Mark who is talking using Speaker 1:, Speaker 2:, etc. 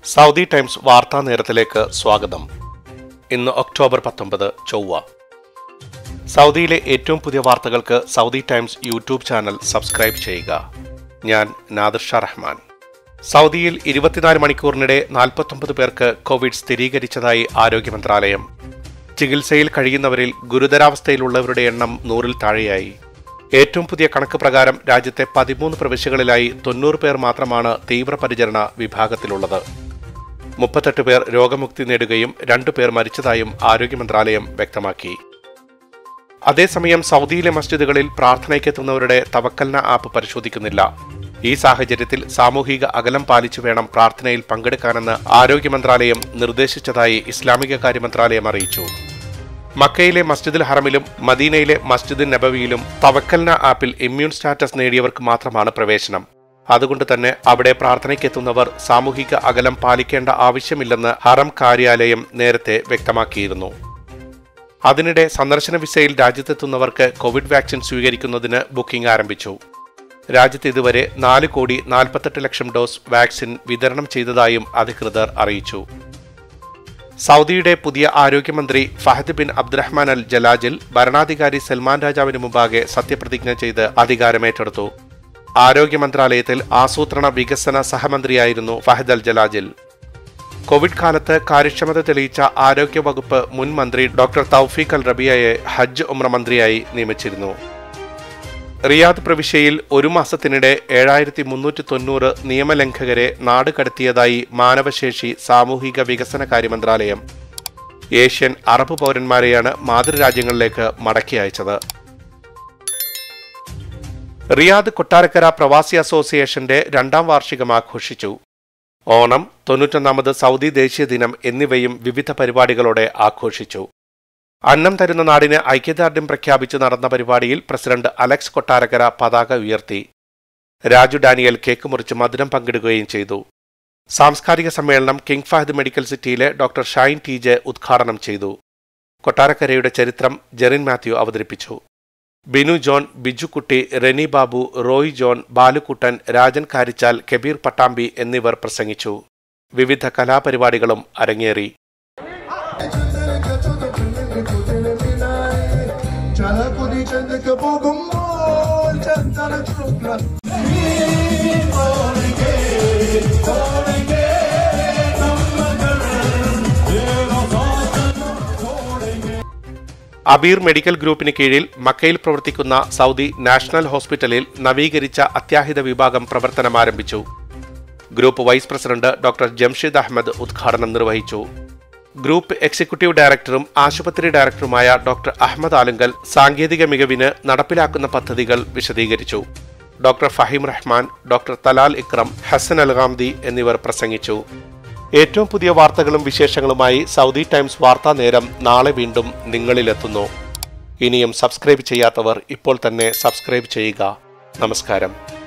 Speaker 1: Saudi times വാർത്താ നേരത്തിലേക്ക് സ്വാഗതം ഇന്ന് ഒക്ടോബർ പത്തൊമ്പത് ചൊവ്വ സൗദിയിലെ ഏറ്റവും പുതിയ വാർത്തകൾക്ക് Saudi Times YouTube channel subscribe ചെയ്യുക ഞാൻ നാദിർ ഷാ റഹ്മാൻ സൗദിയിൽ ഇരുപത്തിനാല് മണിക്കൂറിനിടെ നാൽപ്പത്തൊമ്പത് പേർക്ക് കോവിഡ് സ്ഥിരീകരിച്ചതായി ആരോഗ്യ മന്ത്രാലയം ചികിത്സയിൽ കഴിയുന്നവരിൽ ഗുരുതരാവസ്ഥയിലുള്ളവരുടെ എണ്ണം നൂറിൽ താഴെയായി ഏറ്റവും പുതിയ കണക്ക് പ്രകാരം രാജ്യത്തെ പതിമൂന്ന് പ്രവിശ്യകളിലായി തൊണ്ണൂറ് പേർ മാത്രമാണ് തീവ്രപരിചരണ വിഭാഗത്തിലുള്ളത് മുപ്പത്തെട്ട് പേർ രോഗമുക്തി നേടുകയും രണ്ടു പേർ മരിച്ചതായും ആരോഗ്യ മന്ത്രാലയം വ്യക്തമാക്കി അതേസമയം സൗദിയിലെ മസ്ജിദുകളിൽ പ്രാർത്ഥനയ്ക്കെത്തുന്നവരുടെ തവക്കൽന ആപ്പ് പരിശോധിക്കുന്നില്ല ഈ സാഹചര്യത്തിൽ സാമൂഹിക അകലം പാലിച്ചു വേണം പ്രാർത്ഥനയിൽ പങ്കെടുക്കാനെന്ന് ആരോഗ്യ മന്ത്രാലയം നിർദ്ദേശിച്ചതായി ഇസ്ലാമിക കാര്യ മന്ത്രാലയം അറിയിച്ചു മക്കയിലെ മസ്ജിദുൽ ഹറമിലും മദീനയിലെ മസ്ജിദുൽ നബവിയിലും തവക്കൽന ആപ്പിൽ ഇമ്മ്യൂൺ സ്റ്റാറ്റസ് നേടിയവർക്ക് മാത്രമാണ് പ്രവേശനം അതുകൊണ്ട് തന്നെ അവിടെ പ്രാർത്ഥനയ്ക്കെത്തുന്നവർ സാമൂഹിക അകലം പാലിക്കേണ്ട ആവശ്യമില്ലെന്ന് ഹറം കാര്യാലയം നേരത്തെ വ്യക്തമാക്കിയിരുന്നു അതിനിടെ സന്ദർശന വിസയിൽ രാജ്യത്തെത്തുന്നവർക്ക് കോവിഡ് വാക്സിൻ സ്വീകരിക്കുന്നതിന് ബുക്കിംഗ് ആരംഭിച്ചു രാജ്യത്ത് ഇതുവരെ നാല് കോടി നാൽപ്പത്തെട്ട് ലക്ഷം ഡോസ് വാക്സിൻ വിതരണം ചെയ്തതായും അധികൃതർ അറിയിച്ചു സൗദിയുടെ പുതിയ ആരോഗ്യമന്ത്രി Fahad bin Abdulrahman al Jalajil ഭരണാധികാരി സൽമാൻ രാജാവിന് മുമ്പാകെ സത്യപ്രതിജ്ഞ ചെയ്ത് അധികാരമേറ്റെടുത്തു ആരോഗ്യ മന്ത്രാലയത്തിൽ ആസൂത്രണ വികസന സഹമന്ത്രിയായിരുന്നു ഫഹദ് അൽ ജലാജിൽ കോവിഡ് കാലത്ത് കാര്യക്ഷമത തെളിയിച്ച ആരോഗ്യ വകുപ്പ് മുൻ മന്ത്രി ഡോക്ടർ തൗഫീഖ് അൽ റബിയയെ ഹജ്ജ് ഉമ്ര മന്ത്രിയായി നിയമിച്ചിരുന്നു റിയാദ് പ്രവിശ്യയിൽ ഒരു മാസത്തിനിടെ ഏഴായിരത്തി മുന്നൂറ്റി തൊണ്ണൂറ് നിയമലംഘകരെ നാട് കടത്തിയതായി മാനവശേഷി സാമൂഹിക വികസന കാര്യ മന്ത്രാലയം ഏഷ്യൻ അറബ് പൗരന്മാരെയാണ് മാതൃരാജ്യങ്ങളിലേക്ക് മടക്കി അയച്ചത് റിയാദ് കൊട്ടാരക്കര പ്രവാസി അസോസിയേഷന്റെ രണ്ടാം വാർഷികം ആഘോഷിച്ചു ഓണം തൊണ്ണൂറ്റൊന്നാമത് സൗദി ദേശീയ ദിനം എന്നിവയും വിവിധ പരിപാടികളോടെ ആഘോഷിച്ചു അന്നം തരുന്ന നാടിന് ഐക്യദാർഢ്യം പ്രഖ്യാപിച്ച് നടന്ന പരിപാടിയിൽ പ്രസിഡന്റ് അലക്സ് കൊട്ടാരക്കര പതാക ഉയർത്തി രാജു ഡാനിയൽ കേക്ക് മുറിച്ച് മധുരം പങ്കിടുകയും ചെയ്തു സാംസ്കാരിക സമ്മേളനം കിങ് ഫഹദ് മെഡിക്കൽ സിറ്റിയിലെ ഡോക്ടർ ഷൈൻ ടി ജെ ഉദ്ഘാടനം ചെയ്തു കൊട്ടാരക്കരയുടെ ചരിത്രം ജെറിൻ മാത്യു അവതരിപ്പിച്ചു ബിനു ജോൺ ബിജുക്കുട്ടി റെനി ബാബു റോയ് ജോൺ ബാലുക്കുട്ടൻ രാജൻ കാരിച്ചാൽ കബീർ പട്ടാമ്പി എന്നിവർ പ്രസംഗിച്ചു വിവിധ കലാപരിപാടികളും അരങ്ങേറി
Speaker 2: ചലകുതി ചന്ദ്രക്ക് പോകുമ്പോൾ ചന്ദ്ര ശുക്ല
Speaker 1: അബീർ മെഡിക്കൽ ഗ്രൂപ്പിന് കീഴിൽ മക്കയിൽ പ്രവർത്തിക്കുന്ന സൗദി നാഷണൽ ഹോസ്പിറ്റലിൽ നവീകരിച്ച അത്യാഹിത വിഭാഗം പ്രവർത്തനം ആരംഭിച്ചു group vice president doctor Jamshid Ahmed ഉദ്ഘാടനം നിർവഹിച്ചു ഗ്രൂപ്പ് എക്സിക്യൂട്ടീവ് ഡയറക്ടറും ആശുപത്രി ഡയറക്ടറുമായ ഡോക്ടർ അഹമ്മദ് ആലുങ്കൽ സാങ്കേതിക മികവിന് നടപ്പിലാക്കുന്ന പദ്ധതികൾ വിശദീകരിച്ചു doctor Faheem Rahman doctor Talal Ikram Hasan Alghamdi എന്നിവർ പ്രസംഗിച്ചു ഏറ്റവും പുതിയ വാർത്തകളും വിശേഷങ്ങളുമായി സൗദി ടൈംസ് വാർത്താ നേരം നാളെ വീണ്ടും നിങ്ങളിലെത്തുന്നു ഇനിയും സബ്സ്ക്രൈബ് ചെയ്യാത്തവർ ഇപ്പോൾ തന്നെ സബ്സ്ക്രൈബ് ചെയ്യുക നമസ്കാരം